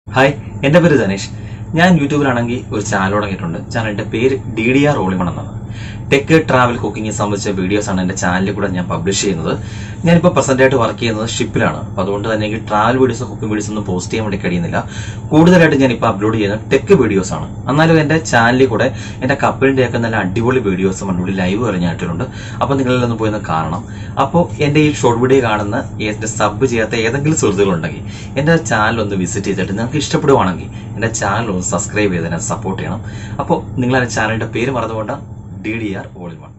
hi എൻ്റെ പേര് ധനേഷ് ഞാൻ യൂട്യൂബിലാണെങ്കിൽ ഒരു ചാനൽ തുടങ്ങിയിട്ടുണ്ട് ചാനലിൻ്റെ പേര് ഡി ഡി ആർ ഓളിമൺ എന്നാണ് ടെക് ട്രാവൽ കുക്കിംഗ് സംബന്ധിച്ച വീഡിയോസാണ് എൻ്റെ ചാനലിൽ കൂടെ ഞാൻ പബ്ലിഷ് ചെയ്യുന്നത് ഞാനിപ്പോൾ പ്രസന്റ് ആയിട്ട് വർക്ക് ചെയ്യുന്നത് ഷിപ്പിലാണ് അപ്പോൾ അതുകൊണ്ട് തന്നെ എനിക്ക് ട്രാവൽ വീഡിയോസും കുക്കിംഗ് വീഡിയോസ് ഒന്നും പോസ്റ്റ് ചെയ്യാൻ വേണ്ടി കഴിയുന്നില്ല കൂടുതലായിട്ട് ഞാനിപ്പോൾ അപ്ലോഡ് ചെയ്യുന്നത് ടെക് വീഡിയോസ് ആണ് എന്നാലും എൻ്റെ ചാനലിൽ കൂടെ എൻ്റെ കപ്പിളിൻ്റെ ഒക്കെ നല്ല അടിപൊളി വീഡിയോസും അടിപൊളി ലൈവ് പറഞ്ഞിട്ടുണ്ട് അപ്പോൾ നിങ്ങളിലൊന്ന് പോയി ഒന്ന് കാണണം അപ്പോൾ എൻ്റെ ഈ ഷോർട്ട് വീഡിയോ കാണുന്ന എൻ്റെ സബ് ചെയ്യാത്ത ഏതെങ്കിലും സുഹൃത്തുക്കളുണ്ടെങ്കിൽ എൻ്റെ ചാനൽ ഒന്ന് വിസിറ്റ് ചെയ്തിട്ട് നിങ്ങൾക്ക് ഇഷ്ടപ്പെടുവാണെങ്കിൽ എൻ്റെ ചാനൽ ഒന്ന് സബ്സ്ക്രൈബ് ചെയ്ത് എന്നെ സപ്പോർട്ട് ചെയ്യണം അപ്പോൾ നിങ്ങൾ എൻ്റെ ചാനലിൻ്റെ പേര് മറന്നുകൊണ്ട് D D R all in one